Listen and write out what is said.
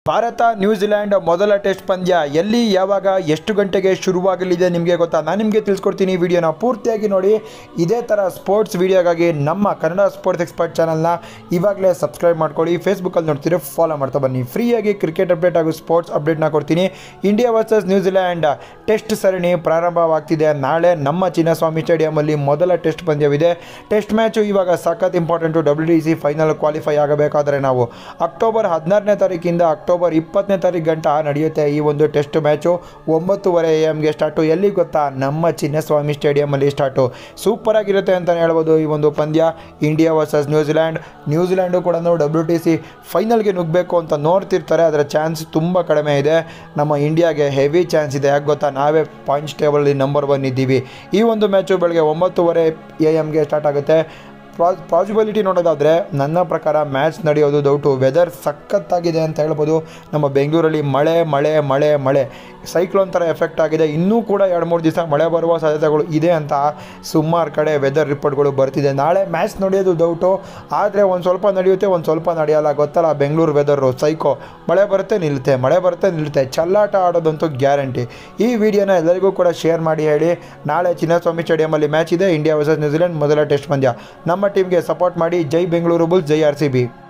Bharat New Zealand ಮೊದಲ test ಪಂದ್ಯ ಎಲ್ಲಿ ಯಾವಾಗ ಎಷ್ಟು ಗಂಟೆಗೆ ಶುರುವಾಗಲಿದೆ ನಿಮಗೆ ಗೊತ್ತಾ ನಾನು ನಿಮಗೆ ತಿಳಿಸ್ಕೊಡ್ತೀನಿ ವಿಡಿಯೋನ ಪೂರ್ತಿಯಾಗಿ ನೋಡಿ ಇದೇ ಥರ ಸ್ಪೋರ್ಟ್ಸ್ ವಿಡಿಯೋಗಾಗಿ ನಮ್ಮ ಕನ್ನಡ ಸ್ಪೋರ್ಟ್ಸ್ ಎಕ್ಸ್ಪರ್ಟ್ ಚಾನಲ್ನ ಇವಾಗಲೇ ಸಬ್ಸ್ಕ್ರೈಬ್ ಮಾಡ್ಕೊಳ್ಳಿ ಫೇಸ್ಬುಕ್ಕಲ್ಲಿ ನೋಡ್ತೀರಿ ಫಾಲೋ ಮಾಡ್ತಾ ಬನ್ನಿ ಫ್ರೀಯಾಗಿ ಕ್ರಿಕೆಟ್ ಅಪ್ಡೇಟ್ ಹಾಗೂ ಸ್ಪೋರ್ಟ್ಸ್ ಅಪ್ಡೇಟ್ನ ಕೊಡ್ತೀನಿ ಇಂಡಿಯಾ ವರ್ಸಸ್ ನ್ಯೂಜಿಲ್ಯಾಂಡ್ ಟೆಸ್ಟ್ ಸರಣಿ ಪ್ರಾರಂಭವಾಗ್ತಿದೆ ನಾಳೆ ನಮ್ಮ ಚಿನ್ನಸ್ವಾಮಿ ಸ್ಟೇಡಿಯಮಲ್ಲಿ ಮೊದಲ ಟೆಸ್ಟ್ ಪಂದ್ಯವಿದೆ ಟೆಸ್ಟ್ ಮ್ಯಾಚು ಇವಾಗ ಸಖತ್ important W T C final qualify ಆಗಬೇಕಾದ್ರೆ ನಾವು ಅಕ್ಟೋಬರ್ ಹದಿನಾರನೇ ತಾರೀಕಿಂದ ಅಕ್ಟೋಬರ್ ಇಪ್ಪತ್ತನೇ ತಾರೀಕು ಗಂಟ ನಡೆಯುತ್ತೆ ಈ ಒಂದು ಟೆಸ್ಟ್ ಮ್ಯಾಚು ಒಂಬತ್ತುವರೆ ಎ ಎಮ್ಗೆ ಸ್ಟಾರ್ಟು ಎಲ್ಲಿ ಗೊತ್ತಾ ನಮ್ಮ ಚಿನ್ನಸ್ವಾಮಿ ಸ್ಟೇಡಿಯಮಲ್ಲಿ ಸ್ಟಾರ್ಟು ಸೂಪರ್ ಆಗಿರುತ್ತೆ ಅಂತಲೇ ಹೇಳ್ಬೋದು ಈ ಒಂದು ಪಂದ್ಯ ಇಂಡಿಯಾ ವರ್ಸಸ್ ನ್ಯೂಜಿಲ್ಯಾಂಡ್ ನ್ಯೂಜಿಲ್ಯಾಂಡು ಕೂಡ ಡಬ್ಲ್ಯೂ ಟಿ ಸಿ ಫೈನಲ್ಗೆ ನುಗ್ಗಬೇಕು ಅಂತ ನೋಡ್ತಿರ್ತಾರೆ ಅದರ ಚಾನ್ಸ್ ತುಂಬ ಕಡಿಮೆ ಇದೆ ನಮ್ಮ ಇಂಡಿಯಾಗೆ ಹೆವಿ ಚಾನ್ಸ್ ಇದೆ ಯಾಕೆ ಗೊತ್ತಾ ನಾವೇ ಪಾಯಿಂಟ್ಸ್ ಟೇಬಲಲ್ಲಿ ನಂಬರ್ ಒನ್ ಇದ್ದೀವಿ ಈ ಒಂದು ಮ್ಯಾಚು ಬೆಳಗ್ಗೆ ಒಂಬತ್ತುವರೆ ಎ ಎಮ್ಗೆ ಸ್ಟಾರ್ಟ್ ಆಗುತ್ತೆ ಪ್ರಾ- ಪಾಸಿಬಿಲಿಟಿ ನೋಡೋದಾದರೆ ನನ್ನ ಪ್ರಕಾರ ಮ್ಯಾಚ್ ನಡೆಯೋದು ಡೌಟು ವೆದರ್ ಸಖತ್ತಾಗಿದೆ ಅಂತ ಹೇಳ್ಬೋದು ನಮ್ಮ ಬೆಂಗಳೂರಲ್ಲಿ ಮಳೆ ಮಳೆ ಮಳೆ ಮಳೆ ಸೈಕ್ಲೋನ್ ಥರ ಎಫೆಕ್ಟ್ ಆಗಿದೆ ಇನ್ನೂ ಕೂಡ ಎರಡು ಮೂರು ದಿವಸ ಮಳೆ ಬರುವ ಸಾಧ್ಯತೆಗಳು ಇದೆ ಅಂತ ಸುಮಾರು ಕಡೆ ವೆದರ್ ರಿಪೋರ್ಟ್ಗಳು ಬರ್ತಿದೆ ನಾಳೆ ಮ್ಯಾಚ್ ನಡೆಯೋದು ಡೌಟು ಆದರೆ ಒಂದು ಸ್ವಲ್ಪ ನಡೆಯುತ್ತೆ ಒಂದು ಸ್ವಲ್ಪ ನಡೆಯಲ್ಲ ಗೊತ್ತಲ್ಲ ಬೆಂಗಳೂರು ವೆದರು ಸೈಕೋ ಮಳೆ ಬರುತ್ತೆ ನಿಲ್ಲುತ್ತೆ ಮಳೆ ಬರುತ್ತೆ ನಿಲ್ಲುತ್ತೆ ಚಲ್ಲಾಟ ಆಡೋದಂತೂ ಗ್ಯಾರಂಟಿ ಈ ವಿಡಿಯೋನ ಎಲ್ಲರಿಗೂ ಕೂಡ ಶೇರ್ ಮಾಡಿ ಹೇಳಿ ನಾಳೆ ಚಿನ್ನಸ್ವಾಮಿ ಸ್ಟೇಡಿಯಮಲ್ಲಿ ಮ್ಯಾಚ್ ಇದೆ ಇಂಡಿಯಾ ವರ್ಸಸ್ ನ್ಯೂಜಿಲೆಂಡ್ ಮೊದಲ ಟೆಸ್ಟ್ ಪಂದ್ಯ ನಮ್ಮ ಟೀಮ್ಗೆ ಸಪೋರ್ಟ್ ಮಾಡಿ ಜೈ ಬೆಂಗಳೂರು ಬುಲ್ಸ್ ಜೈ ಆರ್ ಸಿ ಬಿ